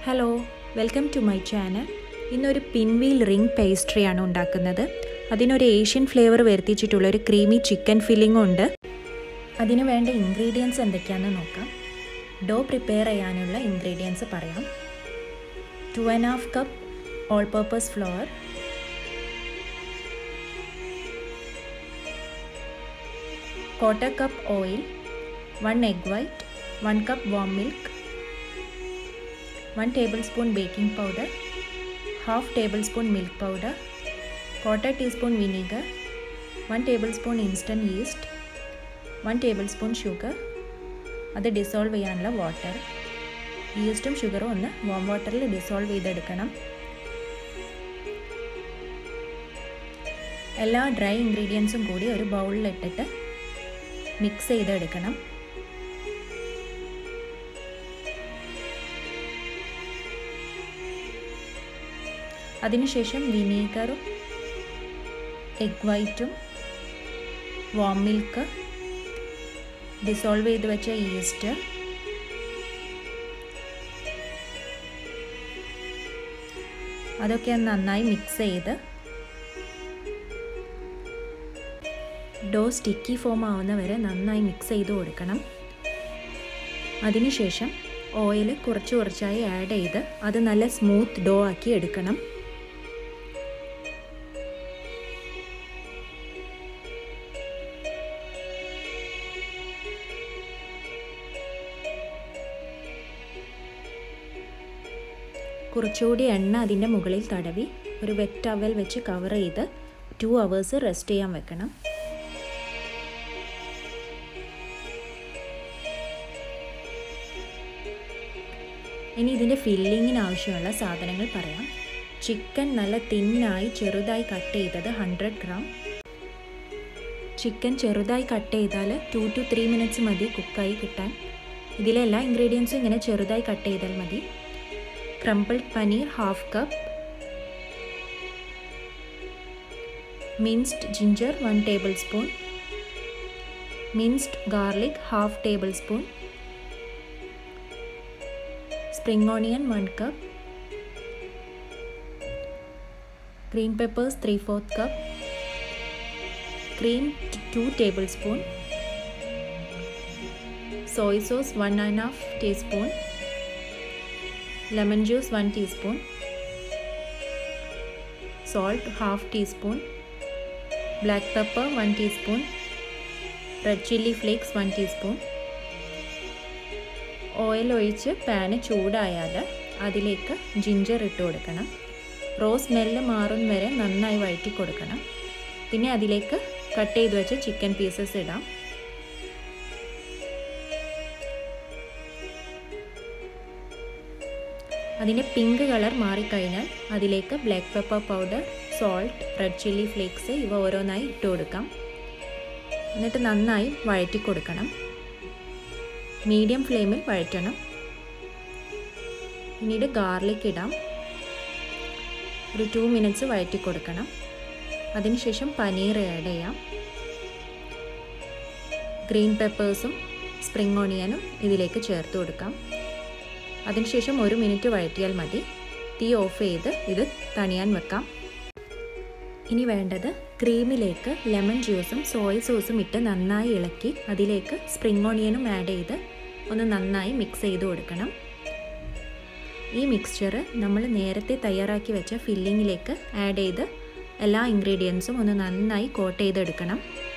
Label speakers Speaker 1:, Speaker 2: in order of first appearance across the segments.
Speaker 1: hello welcome to my channel ഇന്നൊരു pinwheel ring പേസ്ട്രിയാണ് ഉണ്ടാക്കുന്നത് അതിനൊരു ഏഷ്യൻ ഫ്ലേവർ വരുത്തിച്ചിട്ടുള്ള ഒരു ക്രീമി ചിക്കൻ ഫില്ലിംഗ് ഉണ്ട് അതിന് വേണ്ട ഇൻഗ്രീഡിയൻസ് എന്തൊക്കെയാണെന്ന് നോക്കാം ഡോ പ്രിപ്പയർ ചെയ്യാനുള്ള ഇൻഗ്രീഡിയൻസ് പറയാം two and half cup all purpose flour quarter cup oil 1 egg white 1 cup warm milk 1 tablespoon baking powder half tablespoon milk powder quarter teaspoon vinegar 1 tablespoon instant yeast 1 tablespoon sugar അത് dissolve ചെയ്യാനുള്ള water ഈസ്റ്റും ഷുഗറും ഒന്ന് warm വാട്ടറിൽ dissolve ചെയ്തെടുക്കണം എല്ലാ dry ഇൻഗ്രീഡിയൻസും കൂടി ഒരു ബൗളിലിട്ടിട്ട് മിക്സ് ചെയ്തെടുക്കണം അതിനുശേഷം വിനീഗറും എഗ് വൈറ്റും വാം മിൽക്ക് ഡിസോൾവ് ചെയ്ത് വെച്ച ഈസ്റ്റ് അതൊക്കെ നന്നായി മിക്സ് ചെയ്ത് ഡോ സ്റ്റിക്കി ഫോം ആവുന്ന വരെ നന്നായി മിക്സ് ചെയ്ത് കൊടുക്കണം അതിനുശേഷം ഓയിൽ കുറച്ച് കുറച്ചായി ആഡ് ചെയ്ത് അത് നല്ല സ്മൂത്ത് ഡോ ആക്കി എടുക്കണം കുറച്ചുകൂടി എണ്ണ അതിൻ്റെ മുകളിൽ തടവി ഒരു വെറ്റ് ടവൽ വെച്ച് കവർ ചെയ്ത് ടു അവേഴ്സ് റെസ്റ്റ് ചെയ്യാൻ വെക്കണം ഇനി ഇതിൻ്റെ ഫില്ലിങ്ങിന് ആവശ്യമുള്ള സാധനങ്ങൾ പറയാം ചിക്കൻ നല്ല തിന്നായി ചെറുതായി കട്ട് ചെയ്തത് ഹൺഡ്രഡ് ഗ്രാം ചിക്കൻ ചെറുതായി കട്ട് ചെയ്താൽ ടു ടു ത്രീ മിനിറ്റ്സ് മതി കുക്കായി കിട്ടാൻ ഇതിലെ എല്ലാ ഇൻഗ്രീഡിയൻസും ഇങ്ങനെ ചെറുതായി കട്ട് ചെയ്താൽ മതി crumpled paneer half cup minced ginger one tablespoon minced garlic half tablespoon spring onion 1 cup green peppers 3 4 cup cream 2 tablespoon soy sauce 1 and half teaspoon lemon juice 1 teaspoon salt half teaspoon black pepper 1 teaspoon red chili flakes 1 teaspoon oil ഒഴിച്ച് പാന് ചൂടായാൽ അതിലേക്ക് ജിഞ്ചർ ഇട്ട് കൊടുക്കണം raw smell മാറും വരെ നന്നായി വഴറ്റി കൊടുക്കണം പിന്നെ അതിലേക്ക് കട്ട് ചെയ്ത് വെച്ച ചിക്കൻ പീസസ് ഇടാം അതിൻ്റെ പിങ്ക് കളർ മാറിക്കഴിഞ്ഞാൽ അതിലേക്ക് black pepper powder salt red chilli flakes ഇവ ഓരോന്നായി ഇട്ട് കൊടുക്കാം എന്നിട്ട് നന്നായി വഴറ്റി കൊടുക്കണം മീഡിയം ഫ്ലെയിമിൽ വഴറ്റണം പിന്നീട് ഗാർലിക് ഇടാം ഒരു ടു മിനിറ്റ്സ് വഴറ്റി കൊടുക്കണം അതിനുശേഷം പനീർ ആഡ് ചെയ്യാം ഗ്രീൻ പെപ്പേഴ്സും സ്പ്രിംഗ് ഓണിയനും ഇതിലേക്ക് ചേർത്ത് കൊടുക്കാം അതിനുശേഷം ഒരു മിനിറ്റ് വഴറ്റിയാൽ മതി തീ ഓഫ് ചെയ്ത് ഇത് തണിയാൻ വെക്കാം ഇനി വേണ്ടത് ക്രീമിലേക്ക് ലെമൺ ജ്യൂസും സോയ സോസും ഇട്ട് നന്നായി ഇളക്കി അതിലേക്ക് സ്പ്രിംഗ് ഓണിയനും ആഡ് ചെയ്ത് ഒന്ന് നന്നായി മിക്സ് ചെയ്ത് കൊടുക്കണം ഈ മിക്സ്ചർ നമ്മൾ നേരത്തെ തയ്യാറാക്കി വെച്ച ഫില്ലിങ്ങിലേക്ക് ആഡ് ചെയ്ത് എല്ലാ ഇൻഗ്രീഡിയൻസും ഒന്ന് നന്നായി കോട്ട് ചെയ്തെടുക്കണം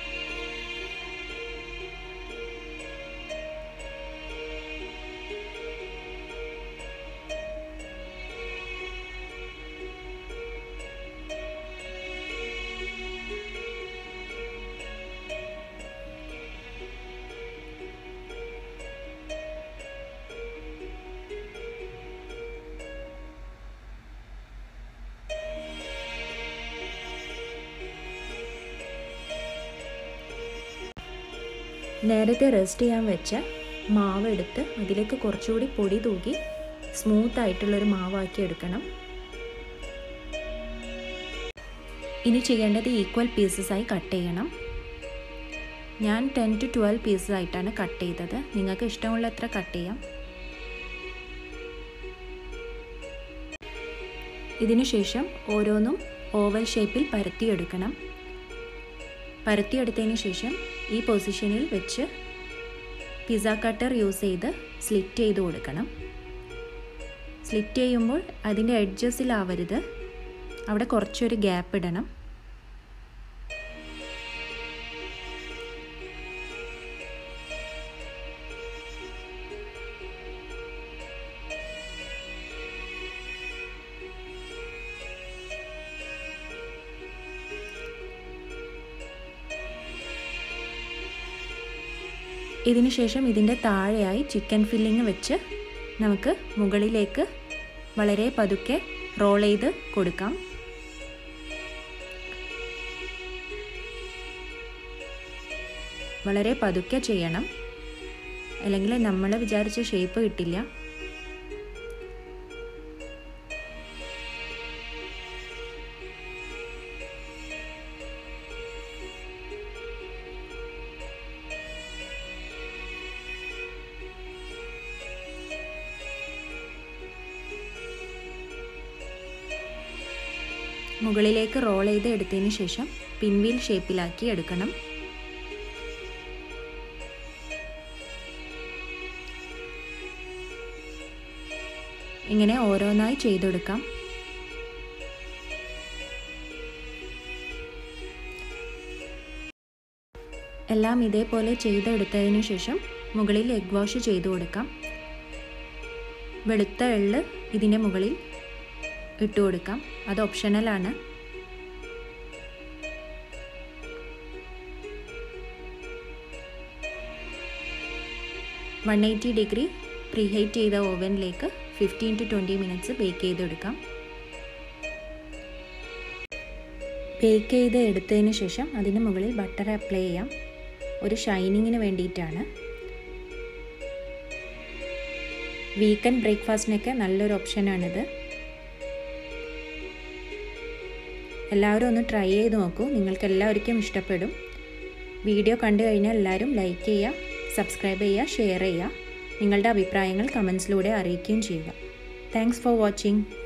Speaker 1: നേരത്തെ റെസ്റ്റ് ചെയ്യാൻ വെച്ച മാവ് എടുത്ത് അതിലേക്ക് കുറച്ചുകൂടി പൊടി തൂക്കി സ്മൂത്ത് ആയിട്ടുള്ളൊരു മാവാക്കി എടുക്കണം ഇനി ചെയ്യേണ്ടത് ഈക്വൽ പീസസ് ആയി കട്ട് ചെയ്യണം ഞാൻ ടെൻ ടു ട്വൽവ് പീസസ് ആയിട്ടാണ് കട്ട് ചെയ്തത് നിങ്ങൾക്ക് ഇഷ്ടമുള്ള എത്ര കട്ട് ചെയ്യാം ഇതിനുശേഷം ഓരോന്നും ഓവൽ ഷേപ്പിൽ പരത്തിയെടുക്കണം പരത്തിയെടുത്തതിന് ശേഷം ഈ പൊസിഷനിൽ വെച്ച് പിസ്സ കട്ടർ യൂസ് ചെയ്ത് സ്ലിറ്റ് ചെയ്ത് കൊടുക്കണം സ്ലിറ്റ് ചെയ്യുമ്പോൾ അതിൻ്റെ എഡ്ജസിലാവരുത് അവിടെ കുറച്ചൊരു ഗ്യാപ്പ് ഇടണം ഇതിനുശേഷം ഇതിൻ്റെ താഴെയായി ചിക്കൻ ഫില്ലിങ് വെച്ച് നമുക്ക് മുകളിലേക്ക് വളരെ പതുക്കെ റോൾ ചെയ്ത് കൊടുക്കാം വളരെ പതുക്കെ ചെയ്യണം അല്ലെങ്കിൽ നമ്മൾ വിചാരിച്ച ഷേപ്പ് കിട്ടില്ല മുകളിലേക്ക് റോൾ ചെയ്ത് എടുത്തതിന് ശേഷം പിൻവീൽ ഷേപ്പിലാക്കി എടുക്കണം ഇങ്ങനെ ഓരോന്നായി ചെയ്തെടുക്കാം എല്ലാം ഇതേപോലെ ചെയ്തെടുത്തതിന് ശേഷം മുകളിൽ എഗ് വാഷ് ചെയ്തു കൊടുക്കാം വെളുത്ത എള്ള് ഇതിൻ്റെ മുകളിൽ ഇട്ട് കൊടുക്കാം അത് ഓപ്ഷണലാണ് വൺ എയ്റ്റി ഡിഗ്രി പ്രീഹീറ്റ് ചെയ്ത ഓവനിലേക്ക് fifteen to twenty minutes bake ചെയ്തെടുക്കാം ബേക്ക് ചെയ്ത് എടുത്തതിന് ശേഷം അതിന് മുകളിൽ ബട്ടർ അപ്ലൈ ചെയ്യാം ഒരു ഷൈനിങ്ങിന് വേണ്ടിയിട്ടാണ് വീക്കെൻഡ് ബ്രേക്ക്ഫാസ്റ്റിനൊക്കെ നല്ലൊരു ഓപ്ഷനാണിത് എല്ലാവരും ഒന്ന് ട്രൈ ചെയ്ത് നോക്കൂ നിങ്ങൾക്ക് എല്ലാവർക്കും ഇഷ്ടപ്പെടും വീഡിയോ കണ്ടു കഴിഞ്ഞാൽ എല്ലാവരും ലൈക്ക് ചെയ്യുക സബ്സ്ക്രൈബ് ചെയ്യുക ഷെയർ ചെയ്യുക നിങ്ങളുടെ അഭിപ്രായങ്ങൾ കമൻസിലൂടെ അറിയിക്കുകയും ചെയ്യുക താങ്ക്സ് ഫോർ വാച്ചിങ്